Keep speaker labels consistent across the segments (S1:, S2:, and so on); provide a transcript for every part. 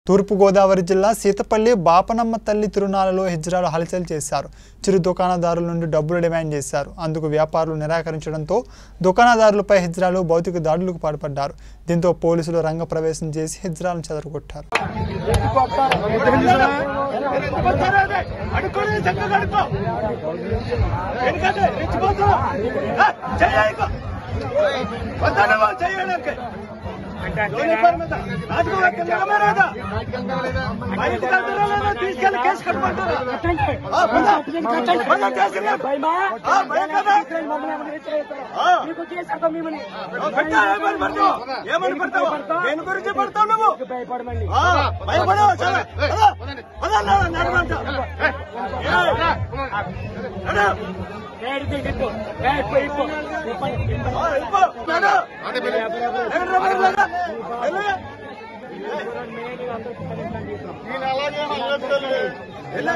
S1: తూర్పుగోదావరి జిల్లా సీతపల్లి బాపనమ్మ తల్లి తిరునాళ్ళలో హిజ్రాలు హల్చల్ చేశారు చిరు దుకాణదారుల నుండి డబ్బులు డిమాండ్ చేశారు అందుకు వ్యాపారులు నిరాకరించడంతో దుకాణదారులపై హిజ్రాలు భౌతిక దాడులకు పాల్పడ్డారు దీంతో పోలీసులు రంగప్రవేశం చేసి హిజ్రాలను చెదరగొట్టారు
S2: అడుక్కొని చక్కగా అడుక్కో ఎందుకంటే రెచ్చిపోతావు చెయ్యకు వద్దాను చెయ్యడానికి తీసుకెళ్ళి కేసు కట్టుకుంటారు ఏమని పడతావు దేని గురించి పడతావు నువ్వు
S3: భయపడమండి
S2: ఆ, భయపడవు చాలా పద, పద అన్నా, నడవంట. ఏయ్, నడు. ఆ, ఇప్పు, నడు. ఎగడ్రా, ఎగడ్రా, ఎగడ్రా. ఎలా?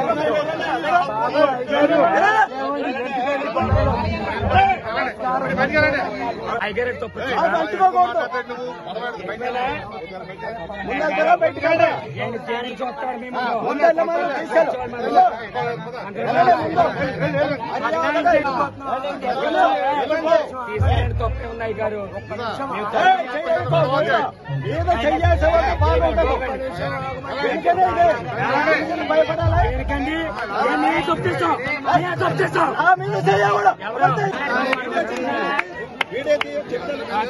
S2: ఆ, పట్టుకోకూడదు. ముందెళ్తారా, బయటికి రండి. ముందెళ్ళ మనం తీసుకెళ్ళు. వెళ్ళు. వెళ్ళండి, ముందు. మర్యాదగా వెళ్ళు.
S3: తప్పే ఉన్నాయి గారు
S2: ఏయ్, చెయ్యకు, వద్దు. ఏదో చెయ్యాల్సేవాళ్ళు బాగుండదు. ఎందుకని ఇది? ఎందుకని భయపడాలా?
S3: ఎందుకండి మేము తప్పిస్తాం మేము తప్పిస్తాం
S2: ఆ మీద చెయ్యకూడదు. వీడేంటి? చెప్తాను.